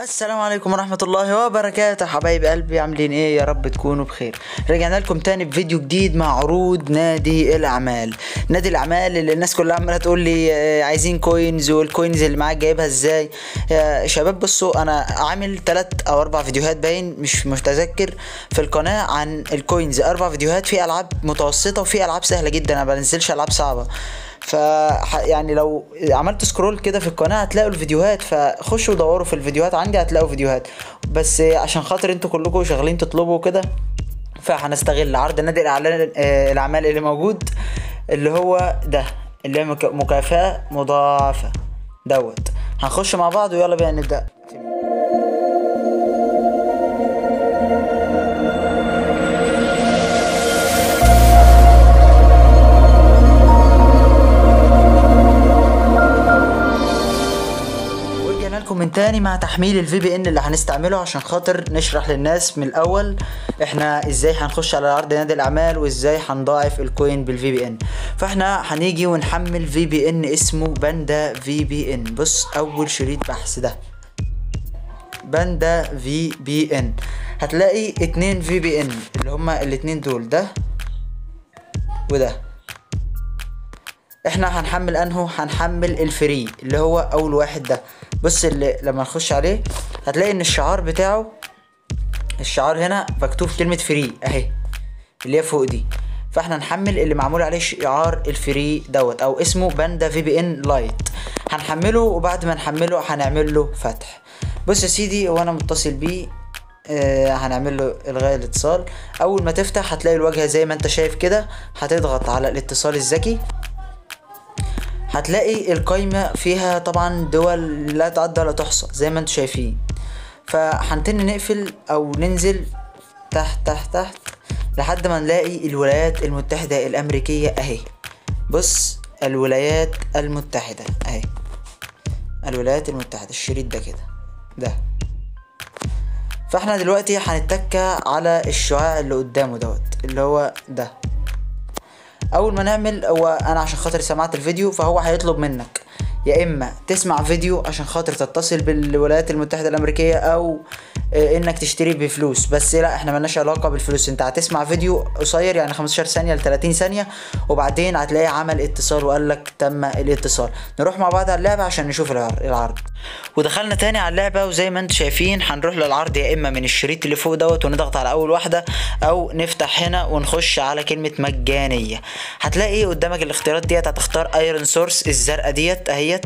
السلام عليكم ورحمة الله وبركاته حبايب قلبي عاملين ايه يا رب تكونوا بخير رجعنا لكم تاني بفيديو جديد مع عروض نادي الاعمال نادي الاعمال اللي الناس كلها عمالة تقول لي آه، عايزين كوينز والكوينز اللي معاك جايبها ازاي يا شباب بصوا انا عامل تلات او اربع فيديوهات باين مش متذكر في القناة عن الكوينز اربع فيديوهات في العاب متوسطة وفي العاب سهلة جدا انا بنزلش العاب صعبة ف يعني لو عملت سكرول كده في القناه هتلاقوا الفيديوهات فخشوا دوروا في الفيديوهات عندي هتلاقوا فيديوهات بس عشان خاطر انتوا كلكم شغالين تطلبوا كده فهنستغل عرض نادي الاعلان آه، الاعمال اللي موجود اللي هو ده اللي هي مك- مكافاه مضاعفه دوت هنخش مع بعض ويلا بينا نبدا ورجعنا لكم من تاني مع تحميل الفي بي ان اللي هنستعمله عشان خاطر نشرح للناس من الاول احنا ازاي هنخش على عرض نادي الاعمال وازاي هنضاعف الكوين بالفي بي ان فاحنا هنيجي ونحمل في بي ان اسمه باندا في بي ان بص اول شريط بحث ده باندا في بي ان هتلاقي اتنين في بي ان اللي هما الاتنين دول ده وده احنا هنحمل انهو هنحمل الفري اللي هو اول واحد ده بص اللي لما نخش عليه هتلاقي ان الشعار بتاعه الشعار هنا مكتوب كلمة فري اهي اللي هي فوق دي فاحنا نحمل اللي معمول عليه شعار الفري دوت او اسمه باندا في بي ان لايت هنحمله وبعد ما نحمله هنعمل له فتح بص يا سيدي هو انا متصل بيه آه هنعمل له الغاء الاتصال اول ما تفتح هتلاقي الواجهه زي ما انت شايف كده هتضغط على الاتصال الذكي هتلاقي القايمة فيها طبعا دول لا تعد ولا تحصى زي ما انتم شايفين فهنتن نقفل او ننزل تحت تحت تحت لحد ما نلاقي الولايات المتحدة الامريكية اهي بص الولايات المتحدة اهي الولايات المتحدة الشريط ده كده ده فاحنا دلوقتي هنتكى على الشعاع اللي قدامه دوت اللي هو ده اول ما نعمل هو انا عشان خاطر سمعت الفيديو فهو هيطلب منك يا اما تسمع فيديو عشان خاطر تتصل بالولايات المتحدة الامريكية او آه، انك تشتري بفلوس بس لا احنا ملناش علاقة بالفلوس انت هتسمع فيديو قصير يعني 15 ثانية ل 30 ثانية وبعدين هتلاقيه عمل اتصال وقال لك تم الاتصال نروح مع بعض على اللعبة عشان نشوف العر- العرض ودخلنا تاني على اللعبة وزي ما انتم شايفين هنروح للعرض يا اما من الشريط اللي فوق دوت ونضغط على اول واحدة او نفتح هنا ونخش على كلمة مجانية هتلاقي قدامك الاختيارات ديت هتختار ايرون سورس الزرقاء ديت اهيت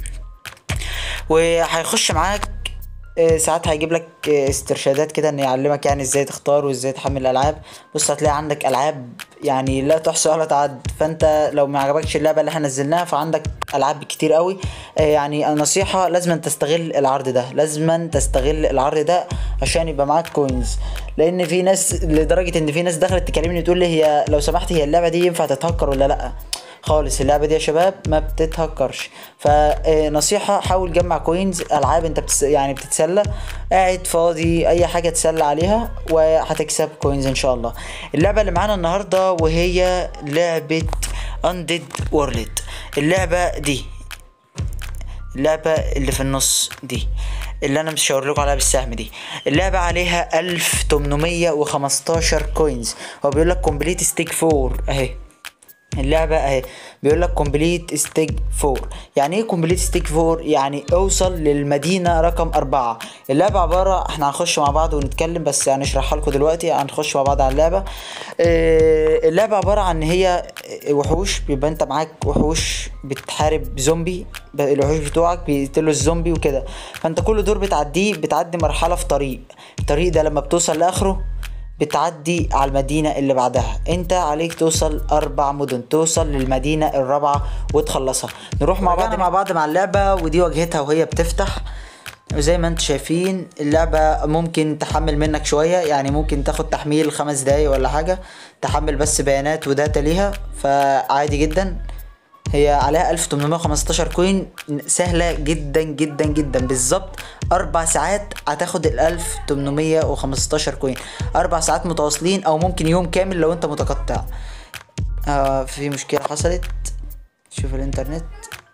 وهيخش معاك آه، ساعات هيجيب لك آه، استرشادات كده ان يعلمك يعني ازاي تختار وازاي تحمل الالعاب بص هتلاقي عندك العاب يعني لا تحصى ولا تعد فانت لو ما عجبكش اللعبه اللي احنا نزلناها فعندك العاب كتير قوي آه، يعني النصيحه لازم تستغل العرض ده لازم تستغل العرض ده عشان يبقى معاك كوينز لان في ناس لدرجه ان في ناس دخلت تكلمني تقول لي هي لو سمحت هي اللعبه دي ينفع تتهكر ولا لا خالص اللعبه دي يا شباب ما بتتهكرش فنصيحه حاول جمع كوينز العاب انت بتس... يعني بتتسلى قاعد فاضي اي حاجه تسلى عليها وهتكسب كوينز ان شاء الله اللعبه اللي معانا النهارده وهي لعبه اندد وورلد اللعبه دي اللعبة اللي في النص دي اللي انا مش هوريلكوا عليها بالسهم دي اللعبة عليها 1815 كوينز هو بيقول لك كومبليت ستيك فور اهي اللعبة اهي بيقول لك كومبليت ستيج فور يعني ايه كومبليت ستيج فور يعني اوصل للمدينة رقم أربعة اللعبة عبارة احنا هنخش مع بعض ونتكلم بس هنشرحها لكم دلوقتي هنخش مع بعض على اللعبة اه اللعبة عبارة عن هي وحوش بيبقى انت معاك وحوش بتحارب زومبي ب- الوحوش بتوعك بيقتلوا الزومبي وكده فانت كل دور بتعديه بتعدي مرحلة في طريق الطريق ده لما بتوصل لاخره بتعدي على المدينة اللي بعدها انت عليك توصل اربع مدن توصل للمدينة الرابعة وتخلصها نروح مع بعض مع بعض مع اللعبة ودي واجهتها وهي بتفتح وزي ما انتم شايفين اللعبة ممكن تحمل منك شوية يعني ممكن تاخد تحميل خمس دقايق ولا حاجة تحمل بس بيانات وداتا ليها فعادي جدا هي عليها 1815 كوين سهلة جدا جدا جدا بالظبط أربع ساعات هتاخد ال 1815 كوين أربع ساعات متواصلين أو ممكن يوم كامل لو أنت متقطع آه في مشكلة حصلت شوف الإنترنت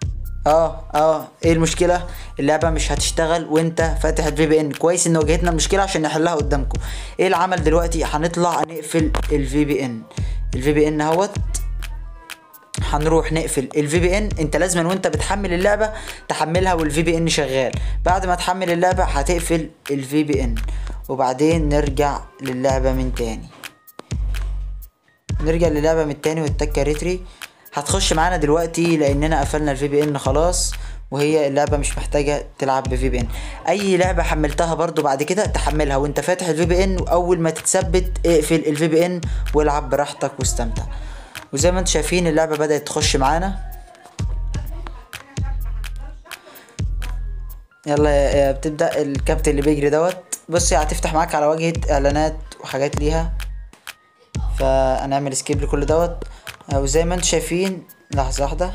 اه اه ايه المشكله اللعبه مش هتشتغل وانت فاتح الفي بي ان كويس ان واجهتنا المشكله عشان نحلها قدامكم ايه العمل دلوقتي هنطلع نقفل الفي بي ان الفي بي ان اهوت هنروح نقفل الفي بي ان انت لازما وانت بتحمل اللعبه تحملها والفي بي ان شغال بعد ما تحمل اللعبه هتقفل الفي بي ان وبعدين نرجع للعبه من تاني نرجع للعبه من تاني والتكه ريتري هتخش معانا دلوقتي لاننا قفلنا الفي بي ان خلاص وهي اللعبة مش محتاجة تلعب بفي بي ان اي لعبة حملتها برضو بعد كده تحملها وانت فاتح الفي بي ان واول ما تتثبت اقفل الفي بي ان والعب براحتك واستمتع وزي ما انتم شايفين اللعبة بدأت تخش معانا يلا يا- يا بتبدأ الكابتن اللي بيجري دوت بصي هتفتح معاك على واجهة اعلانات وحاجات ليها فهنعمل سكيب لكل دوت وزي ما انتم شايفين لحظة واحدة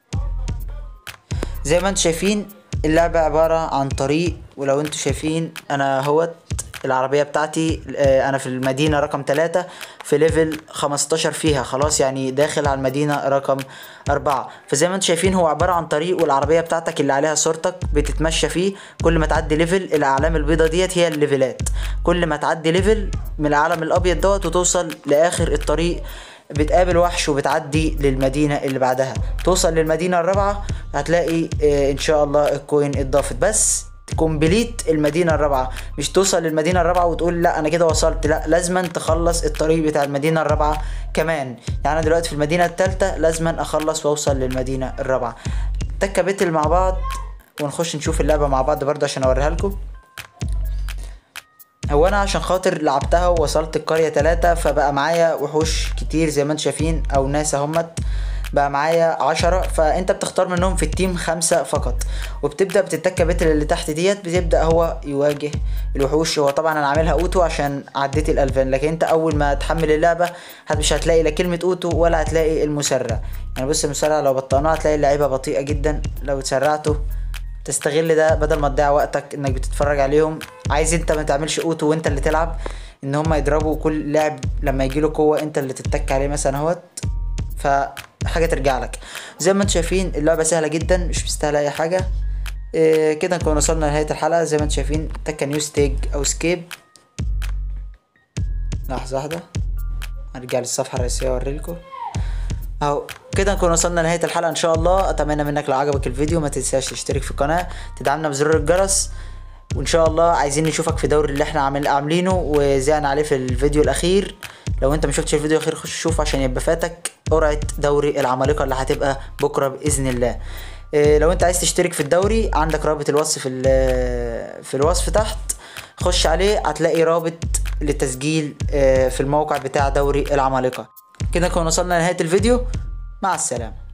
زي ما انتم شايفين اللعبة عبارة عن طريق ولو انتم شايفين انا اهوت العربية بتاعتي اه، انا في المدينة رقم ثلاثة في ليفل 15 فيها خلاص يعني داخل على المدينة رقم أربعة فزي ما انتم شايفين هو عبارة عن طريق والعربية بتاعتك اللي عليها صورتك بتتمشى فيه كل ما تعدي ليفل الأعلام البيضة ديت هي الليفلات كل ما تعدي ليفل من العلم الأبيض دوت وتوصل لآخر الطريق بتقابل وحش وبتعدي للمدينة اللي بعدها توصل للمدينة الرابعة هتلاقي اه ان شاء الله الكوين اتضافت بس كومبليت المدينة الرابعة مش توصل للمدينة الرابعة وتقول لا انا كده وصلت لا لازما تخلص الطريق بتاع المدينة الرابعة كمان يعني انا دلوقتي في المدينة التالتة لازما اخلص واوصل للمدينة الرابعة تكة بتل مع بعض ونخش نشوف اللعبة مع بعض برضه عشان اوريها لكم هو انا عشان خاطر لعبتها ووصلت القرية تلاتة فبقى معايا وحوش كتير زي ما انتم شايفين او ناس اهمت بقى معايا عشرة فانت بتختار منهم في التيم خمسة فقط وبتبدأ بتتكة بتل اللي تحت ديت بتبدأ هو يواجه الوحوش هو طبعا انا عاملها اوتو عشان عديت الالفان لكن انت اول ما تحمل اللعبة هت- مش هتلاقي لا كلمة اوتو ولا هتلاقي المسرع يعني بص المسرع لو بطلناه هتلاقي اللعيبة بطيئة جدا لو اتسرعته تستغل ده بدل ما تضيع وقتك انك بتتفرج عليهم عايز انت ما تعملش اوتو وانت اللي تلعب ان هم يضربوا كل لاعب لما يجيله قوه انت اللي تتك عليه مثلا اهوت فحاجه ترجع لك زي ما انتم شايفين اللعبه سهله جدا مش مستاهله اي حاجه إيه كده نكون وصلنا لنهايه الحلقه زي ما انتم شايفين تكه نيو ستيج او سكيب لحظه واحده هرجع للصفحه الرئيسيه اوريلكم اهو كده نكون وصلنا لنهايه الحلقه ان شاء الله اتمنى منك لو عجبك الفيديو ما تنساش تشترك في القناه تدعمنا بزر الجرس وان شاء الله عايزين نشوفك في دوري اللي احنا عامل عاملينه وزعنا عليه في الفيديو الاخير لو انت ما شفتش الفيديو الاخير خش شوف عشان يبقى فاتك قرعه دوري العمالقه اللي هتبقى بكره باذن الله إيه، لو انت عايز تشترك في الدوري عندك رابط الوصف في ال- في الوصف تحت خش عليه هتلاقي رابط للتسجيل آه، في الموقع بتاع دوري العمالقه كده نكون وصلنا لنهايه الفيديو مع السلامه